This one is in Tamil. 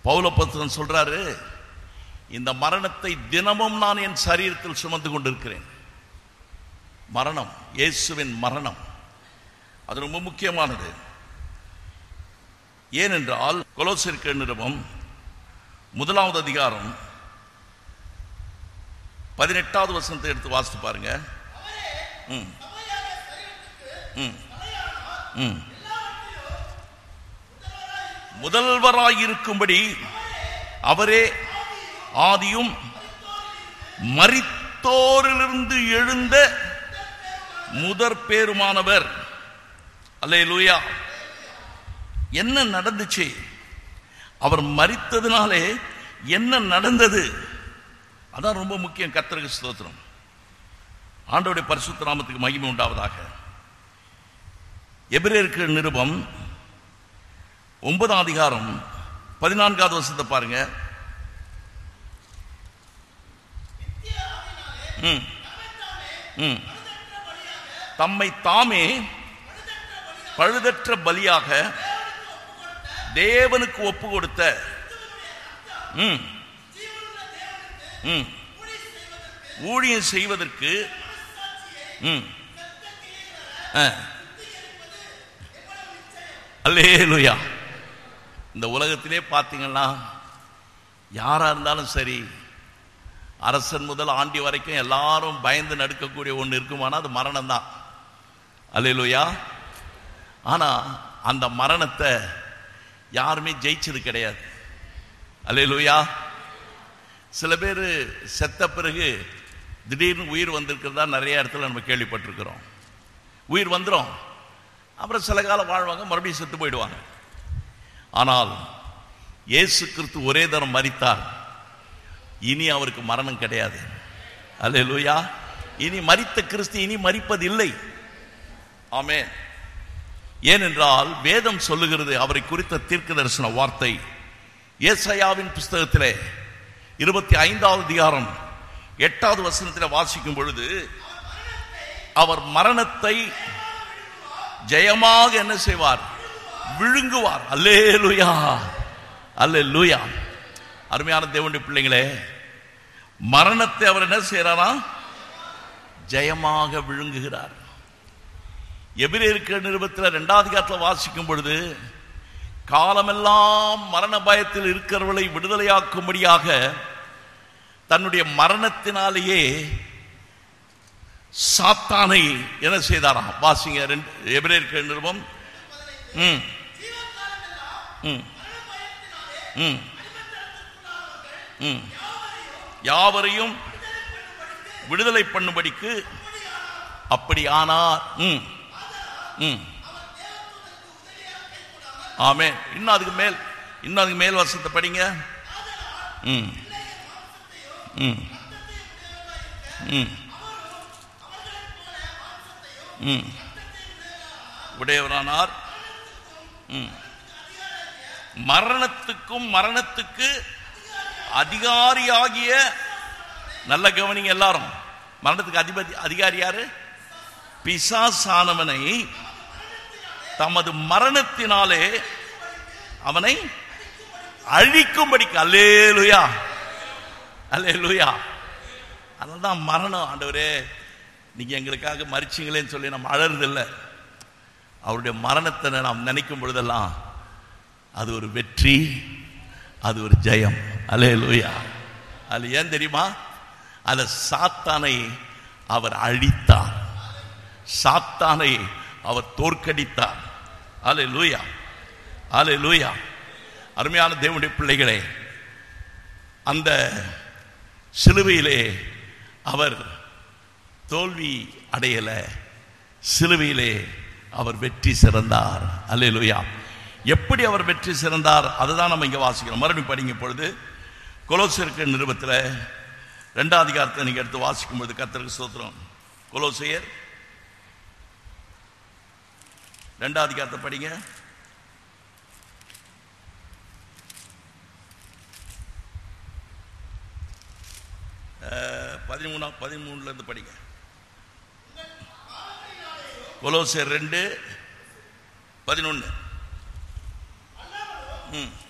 பௌலபத்திரன் சொல்றாரு இந்த மரணத்தை தினமும் நான் என் சரீரத்தில் சுமந்து கொண்டிருக்கிறேன் மரணம் இயேசுவின் மரணம் அது ரொம்ப முக்கியமானது ஏனென்றால் கொலோசிற்கு நிருபம் முதலாவது அதிகாரம் பதினெட்டாவது வசனத்தை எடுத்து வாசித்து பாருங்க ம். ம். ம். முதல்வராயிருக்கும்படி அவரே ஆதியும் மரித்தோரிலிருந்து எழுந்த முதற் பேருமானவர் அல்லேலூயா என்ன நடந்துச்சு அவர் மரித்ததுனாலே என்ன நடந்தது அதான் ரொம்ப முக்கியம் கர்த்தருக்கு ஸ்தோத்திரம் ஆண்டவருடைய பரிசுத்த நாமத்துக்கு மகிமை உண்டாவதாக எபிரேற்கு நிருபம் ஒன்பதாம் அதிகாரம் பதினான்காவது வருஷத்தை பாருங்க ம். ம். தம்மை தாமே பழுதற்ற பலியாக தேவனுக்கு ஒப்பு கொடுத்த ம். ம். ஊழியம் செய்வதற்கு ம். ஆ. அல்லேலூயா இந்த உலகத்திலே பார்த்தீங்கன்னா யாரா இருந்தாலும் சரி அரசன் முதல் ஆண்டி வரைக்கும் எல்லாரும் பயந்து நடுக்கக்கூடிய ஒன்று இருக்குமானா அது மரணம் தான் அல்லேலூயா ஆனா அந்த மரணத்தை யாருமே ஜெயிச்சது கிடையாது அல்லேலூயா சில பேர் செத்த பிறகு திடீர்னு உயிர் வந்திருக்கிறதா நிறைய இடத்துல நம்ம கேள்விப்பட்டிருக்கிறோம் உயிர் வந்துடும் அப்புறம் சில காலம் வாழ்வாங்க மறுபடியும் செத்து போயிடுவாங்க ஆனால் இயேசு கிறிஸ்து ஒரே தரம் மரித்தார் இனி அவருக்கு மரணம் கிடையாது அல்லேலூயா இனி மரித்த கிறிஸ்து இனி மரிப்பதில்லை ஆமென் ஏனென்றால் வேதம் சொல்லுகிறது அவரை குறித்த தீர்க்க தரிசன வார்த்தை ஏசாயாவின் புஸ்தகத்திலே இருபத்தி ஐந்தாவது அதிகாரம் எட்டாவது வசனத்தில் வாசிக்கும் பொழுது அவர் மரணத்தை ஜெயமாக என்ன செய்வார் விழுங்குவார் அல்லேலூயா அல்லேலூயா அருமையான தேவனுடைய பிள்ளைங்களே மரணத்தை அவர் என்ன செய்யறாரா ஜெயமாக விழுங்குகிறார் எபிரேற்க நிருபத்தில் ரெண்டாவது காலத்தில் வாசிக்கும் பொழுது காலமெல்லாம் மரண பயத்தில் இருக்கிறவர்களை விடுதலையாக்கும்படியாக தன்னுடைய மரணத்தினாலேயே சாத்தானை என்ன செய்தாராம் வாசிங்க ரெண்டு எபிரேற்க நிருபம் ம் ம் ம் ம் யாவரையும் விடுதலை பண்ணும்படிக்கு அப்படியானார் ம் ம் ஆமே இன்னும் அதுக்கு மேல் இன்னும் அதுக்கு மேல் வசனத்தை படிங்க ம் ம் ம் ம் உடையவரானார் ம் மரணத்துக்கும் மரணத்துக்கு அதிகாரியாகிய நல்ல கவனிங்க எல்லாரும் மரணத்துக்கு அதிபதி அதிகாரி யாரு பிசாசானவனை தமது மரணத்தினாலே அவனை அழிக்கும்படிக்கு அல்லேலுயா அல்லேலுயா அதனால்தான் மரணம் ஆண்டவரே நீங்க எங்களுக்காக மறிச்சிங்களேன்னு சொல்லி நம்ம அழறதில்லை அவருடைய மரணத்தை நாம் நினைக்கும் பொழுதெல்லாம் அது ஒரு வெற்றி அது ஒரு ஜெயம் அல்லேலூயா அது ஏன் தெரியுமா அந்த சாத்தானை அவர் அழித்தார் சாத்தானை அவர் தோற்கடித்தார் அலே லூயா அலே லூயா அருமையான தேவனுடைய பிள்ளைகளே அந்த சிலுவையிலே அவர் தோல்வி அடையல சிலுவையிலே அவர் வெற்றி சிறந்தார் அல்லேலூயா எப்படி அவர் வெற்றி சிறந்தார் அதுதான் நம்ம இங்க வாசிக்கிறோம் மறுபடியும் படிங்க பொழுது கொலோசியருக்கு நிருபத்தில் ரெண்டாம் அதிகாரத்தை நீங்க எடுத்து வாசிக்கும் பொழுது கத்தருக்கு சோத்திரம் கொலோசியர் ரெண்டாம் அதிகாரத்தை படிங்க அஹ், பதிமூணா பதிமூணுல இருந்து படிங்க கொலோசியர் ரெண்டு பதினொன்று ம்